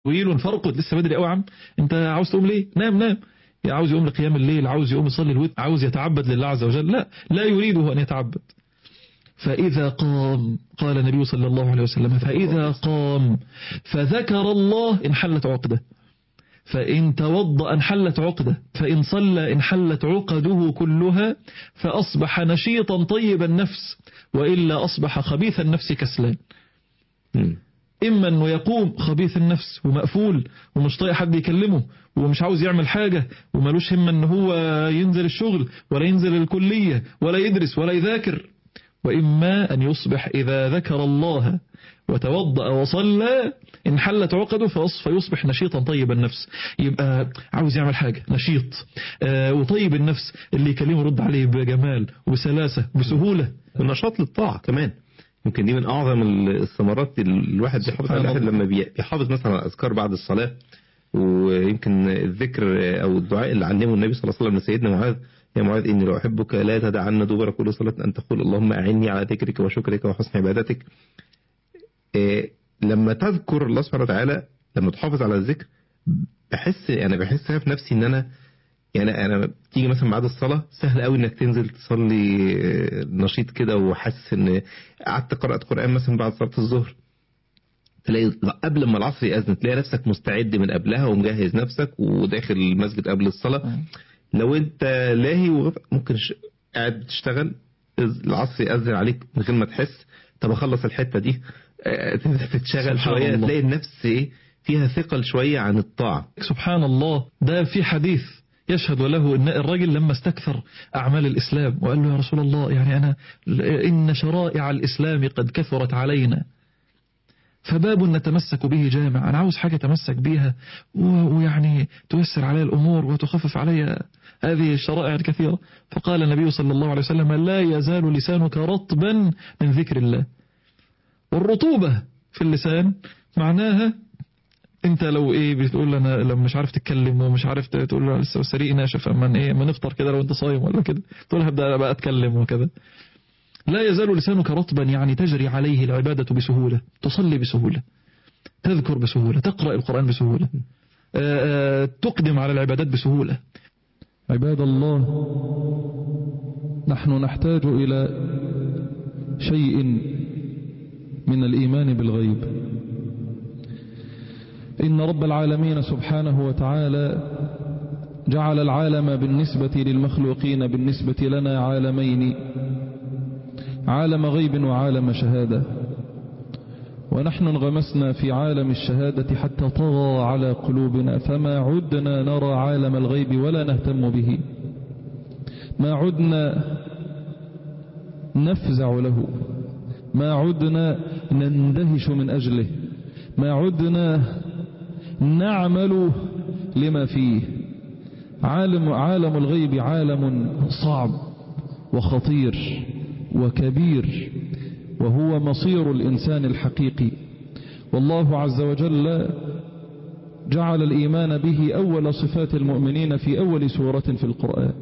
طويل فارقد لسه بدري قوي يا عم انت عاوز تقوم ليه نام نام عاوز يقوم لقيام الليل عاوز يقوم يصلي الوتر عاوز يتعبد لله عز وجل لا لا يريده أن يتعبد فإذا قام قال النبي صلى الله عليه وسلم فإذا قام فذكر الله انحلت عقده فإن توضأ انحلت عقده فإن صلى انحلت عقده كلها فأصبح نشيطا طيب النفس وإلا أصبح خبيث النفس كسلان إما أنه يقوم خبيث النفس ومقفول ومش طايق حد يكلمه ومش عاوز يعمل حاجة وملوش همة أنه هو ينزل الشغل ولا ينزل الكلية ولا يدرس ولا يذاكر وإما أن يصبح إذا ذكر الله وتوضأ وصلى انحلت عقده فيصبح نشيطا طيب النفس يبقى عاوز يعمل حاجة نشيط آه وطيب النفس اللي يكلمه يرد عليه بجمال وبسلاسة بسهولة والنشاط للطاعة كمان يمكن دي من أعظم الثمرات الواحد بيحافظ عليها لما بيحافظ مثلا على الأذكار بعد الصلاة ويمكن الذكر أو الدعاء اللي علمه النبي صلى الله عليه وسلم لسيدنا معاذ يا معاذ إني لو أحبك لا تدع عنا دبر كل صلاة أن تقول اللهم أعني على ذكرك وشكرك وحسن عبادتك لما تذكر الله سبحانه وتعالى لما تحافظ على الذكر بحس أنا بحس في نفسي إن أنا يعني أنا تيجي مثلا بعد الصلاة سهل قوي إنك تنزل تصلي نشيط كده وحاسس إن قعدت قرأت قرآن مثلا بعد صلاة الظهر تلاقي قبل ما العصر يأذن تلاقي نفسك مستعد من قبلها ومجهز نفسك وداخل المسجد قبل الصلاة لو انت لاهي ممكن قاعد بتشتغل العصر يأذن عليك من غير ما تحس طب اخلص الحتة دي تبدأ تتشغل شوية تلاقي النفس ايه فيها ثقل شوية عن الطاعة سبحان الله ده في حديث يشهد له ان الرجل لما استكثر أعمال الإسلام وقال له يا رسول الله يعني أنا إن شرائع الإسلام قد كثرت علينا فباب نتمسك به جامع أنا عاوز حاجة تمسك بيها ويعني تيسر علي الأمور وتخفف علي هذه الشرائع الكثيرة فقال النبي صلى الله عليه وسلم لا يزال لسانك رطبا من ذكر الله والرطوبة في اللسان معناها انت لو ايه بتقول انا لما مش عارف تتكلم ومش عارف تقول له لسه سريق ناشف اما ايه اما نفطر كده لو انت صايم ولا كده تقول هبدا بقى اتكلم وكده لا يزال لسانك رطبا يعني تجري عليه العبادة بسهولة تصلي بسهولة تذكر بسهولة تقرأ القرآن بسهولة تقدم على العبادات بسهولة عباد الله نحن نحتاج إلى شيء من الإيمان بالغيب إن رب العالمين سبحانه وتعالى جعل العالم بالنسبة للمخلوقين بالنسبة لنا عالمين عالم غيب وعالم شهادة ونحن انغمسنا في عالم الشهادة حتى طغى على قلوبنا فما عدنا نرى عالم الغيب ولا نهتم به ما عدنا نفزع له ما عدنا نندهش من أجله ما عدنا نعمل لما فيه عالم, عالم الغيب عالم صعب وخطير وكبير وهو مصير الإنسان الحقيقي والله عز وجل جعل الإيمان به أول صفات المؤمنين في أول سورة في القرآن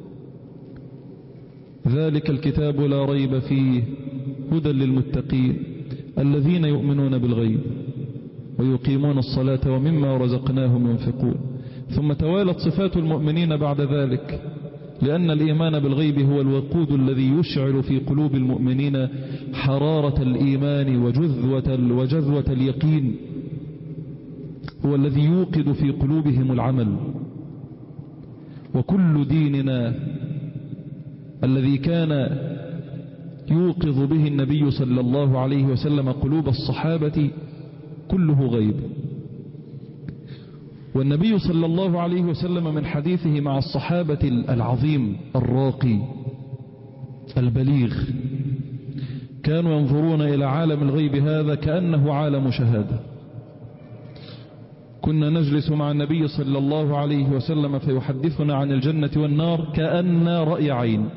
ذلك الكتاب لا ريب فيه هدى للمتقين الذين يؤمنون بالغيب ويقيمون الصلاة ومما رزقناهم ينفقون ثم توالت صفات المؤمنين بعد ذلك لأن الإيمان بالغيب هو الوقود الذي يشعل في قلوب المؤمنين حرارة الإيمان وجذوة, وجذوة اليقين هو الذي يوقد في قلوبهم العمل وكل ديننا الذي كان يوقظ به النبي صلى الله عليه وسلم قلوب الصحابة كله غيب والنبي صلى الله عليه وسلم من حديثه مع الصحابة العظيم الراقي البليغ كانوا ينظرون إلى عالم الغيب هذا كأنه عالم شهادة كنا نجلس مع النبي صلى الله عليه وسلم فيحدثنا عن الجنة والنار كأن رأي عين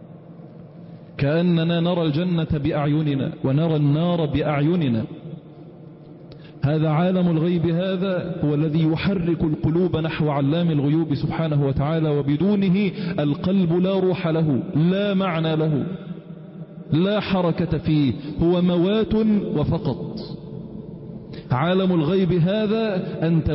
كأننا نرى الجنة بأعيننا ونرى النار بأعيننا هذا عالم الغيب هذا هو الذي يحرك القلوب نحو علام الغيوب سبحانه وتعالى وبدونه القلب لا روح له لا معنى له لا حركة فيه هو موات وفقط عالم الغيب هذا أنت